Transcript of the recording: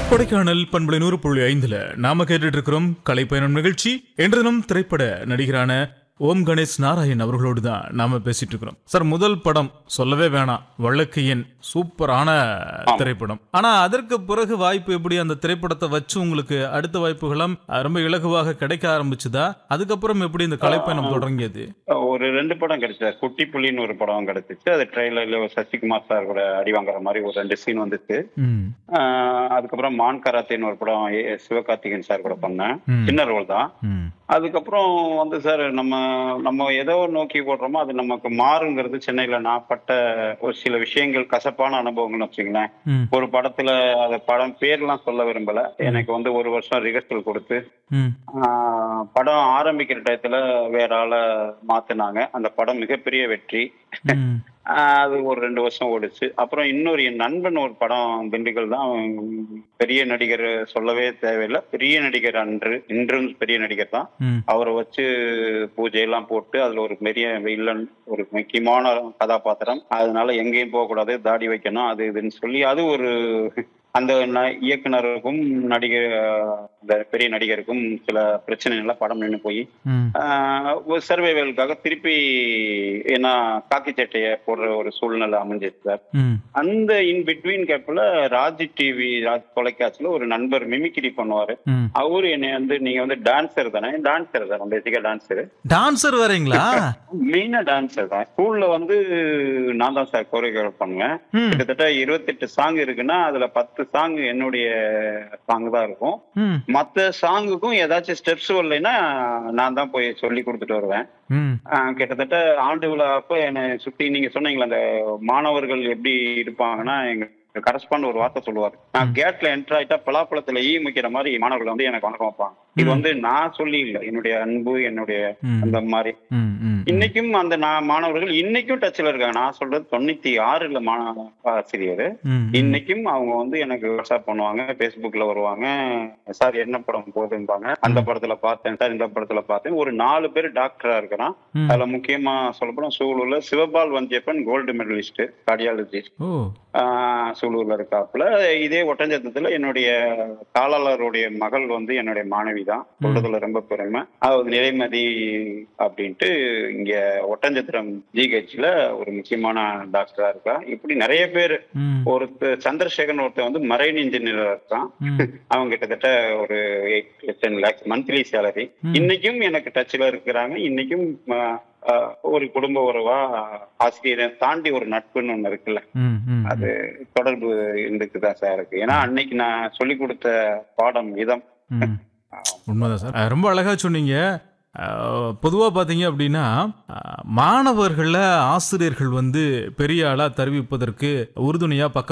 கொடைக்கானல் பண்பலை நூறு புள்ளி ஐந்துல நாம கேட்டுட்டு இருக்கிறோம் கலைப்பயணம் நிகழ்ச்சி என்ற தினம் திரைப்பட நடிகரான ஓம் கணேஷ் நாராயண் அவர்களோடு தான் நாம பேசிட்டு இருக்கிறோம் சார் முதல் படம் சொல்லவே வேணாம் வழக்கையன் சூப்பரான திரைப்படம் ஆனா அதற்கு பிறகு வாய்ப்பு எப்படி அந்த திரைப்படத்தை வச்சு உங்களுக்கு அடுத்த வாய்ப்புகளும் அஹ், ரொம்ப இலகுவாக கிடைக்க ஆரம்பிச்சுதா அதுக்கப்புறம் எப்படி இந்த கலைப்பயணம் தொடங்கியது ஒரு ரெண்டு படம் கிடைச்சது குட்டி புலின்னு ஒரு படம் கிடைச்சிச்சு அது ட்ரெயிலர்ல சசிகுமார் சார் கூட அடி வாங்குற மாதிரி ஒரு ரெண்டு சீன் வந்துச்சு ம் ஆஹ் அதுக்கப்புறம் மான் கராத்தேன்னு ஒரு படம் ஏ- சிவகார்த்திகேயன் சார் கூட பண்ணேன் ம். சின்ன ரோல் தான் ம் அதுக்கப்புறம் வந்து சார் நம்ம நம்ம எதோ நோக்கி போடுறோமோ அது நமக்கு மாறுங்கிறது சென்னையில நான் பட்ட ஒரு சில விஷயங்கள் கசப்பான அனுபவங்கள்னு வச்சுங்களேன் ம் ஒரு படத்துல அந்த படம் பேர்லாம் சொல்ல விரும்பல எனக்கு வந்து ஒரு வருஷம் ரிஹர்சல் கொடுத்து ம் ஆஹ் படம் ஆரம்பிக்கிற டயத்துல வேற ஆளை மாத்துனாங்க அந்த படம் மிகப்பெரிய வெற்றி ம் ஆஹ் அது ஒரு ரெண்டு வருஷம் ஓடுச்சு அப்புறம் இன்னொரு என் நண்பன் ஒரு படம் திண்டுக்கல் தான் அவன் பெரிய நடிகர் சொல்லவே தேவையில்லை பெரிய நடிகர் அன்று இன்றும் பெரிய நடிகர் தான் ம் அவரை வச்சு பூஜை எல்லாம் போட்டு அதுல ஒரு பெரிய வில்லன் ஒரு முக்கியமான கதாபாத்திரம் அதனால எங்கேயும் போகக்கூடாது தாடி வைக்கணும் அது இதுன்னு சொல்லி அது ஒரு அந்த ந- இயக்குனருக்கும் நடிகர் அந்த பெரிய நடிகருக்கும் சில பிரச்சனைகள்ல படம் நின்று போய் ம் சர்வைவலுக்காக திருப்பி ஏன்னா காக்கி சட்டையை போடுற ஒரு சூழ்நிலை அமைஞ்சிச்சு சார் ம் அந்த இன் பிட்வீன் கேப்ல ராஜ் டிவி ராஜ் தொலைக்காட்சியில ஒரு நண்பர் மிமிக்ரி பண்ணுவாரு ம் அவரு என்னை வந்து நீங்க வந்து டான்சர் தானே டான்சர் தான் பேசிக்கா டான்சர் டான்சர் வரீங்களா மெயினா டான்சர் தான் ஸ்கூல்ல வந்து நான் தான் சார் கோரியோகிராஃப் பண்ணுவேன் ம் கிட்டத்தட்ட இருபத்தெட்டு சாங் இருக்குன்னா அதுல பத்து சாங் என்னுடைய சாங் தான் இருக்கும் ம் மத்த சாங்குக்கும் ஏதாச்சும் ஸ்டெப்ஸ் வரலைன்னா நான் தான் போய் சொல்லி கொடுத்துட்டு வருவேன் ம் ஆஹ் கிட்டத்தட்ட ஆண்டு விழா அப்ப என்னை சுத்தி நீங்க சொன்னீங்களே அந்த மாணவர்கள் எப்படி இருப்பாங்கன்னா எங்க கரஸ்பாண்ட் ஒரு வார்த்தை சொல்லுவார் நான் கேட்ல என்டர் ஆயிட்டா பலாப்பழத்துல ஈ முக்கிற மாதிரி மாணவர்கள் வந்து எனக்கு வணக்கம் வைப்பாங்க இது வந்து நான் சொல்லி இல்லை என்னுடைய அன்பு என்னுடைய ம். அந்த மாதிரி ம் ம் இன்னைக்கும் அந்த நான் மாணவர்கள் இன்னைக்கும் டச்ல இருக்காங்க நான் சொல்றது தொண்ணூத்தி ஆறுல மாணவ ஆசிரியர் ம் இன்னைக்கும் அவங்க வந்து எனக்கு வாட்ஸ்அப் பண்ணுவாங்க Facebookல வருவாங்க சார் என்ன படம் போகுதும்பாங்க அந்த படத்துல பார்த்தேன் சார் இந்த படத்துல பார்த்தேன் ஒரு நாலு பேர் டாக்டரா இருக்கிறான் ம். அதுல முக்கியமா சொல்லப்போனா சூலூர்ல Sivapal Vandhiyappan gold medalist cardiologist ஓ சூலூர்ல இருக்காப்புல இதே ஒட்டஞ்சத்தத்துல என்னுடைய காலாளருடைய மகள் வந்து என்னுடைய மாணவி தான் சொல்றதுல ரொம்ப பெருமை அதாவது நிலைமதி அப்படின்ட்டு இங்க ஒட்டஞ்சத்திரம் ஜிஹெச்ல ஒரு முக்கியமான டாக்டரா இருக்கா இப்படி நிறைய பேர் ம் ஒருத்தர் சந்திரசேகரன் ஒருத்தர் வந்து மரைன் இன்ஜினியரா இருக்கான் ம் அவங்க கிட்டத்தட்ட ஒரு eight ten lakhs monthly salary இன்னைக்கும் எனக்கு டச்ல இருக்கிறாங்க இன்னைக்கும் ஆஹ், ஆஹ், ஒரு குடும்ப உறவா ஆசிரியரை தாண்டி ஒரு நட்புன்னு ஒண்ணு இருக்குல்ல ம் ம் அது தொடர்பு இருந்துக்குதான் சார் இருக்கு ஏன்னா அன்னைக்கு நான் சொல்லி கொடுத்த பாடம் விதம் ம். உண்மைதான் சார் அஹ் ரொம்ப அழகா சொன்னீங்க பொதுவாக பார்த்தீங்க அப்படின்னா அஹ், மாணவர்களை ஆசிரியர்கள் வந்து பெரிய ஆளாக தருவிப்பதற்கு உறுதுணையாக பக்க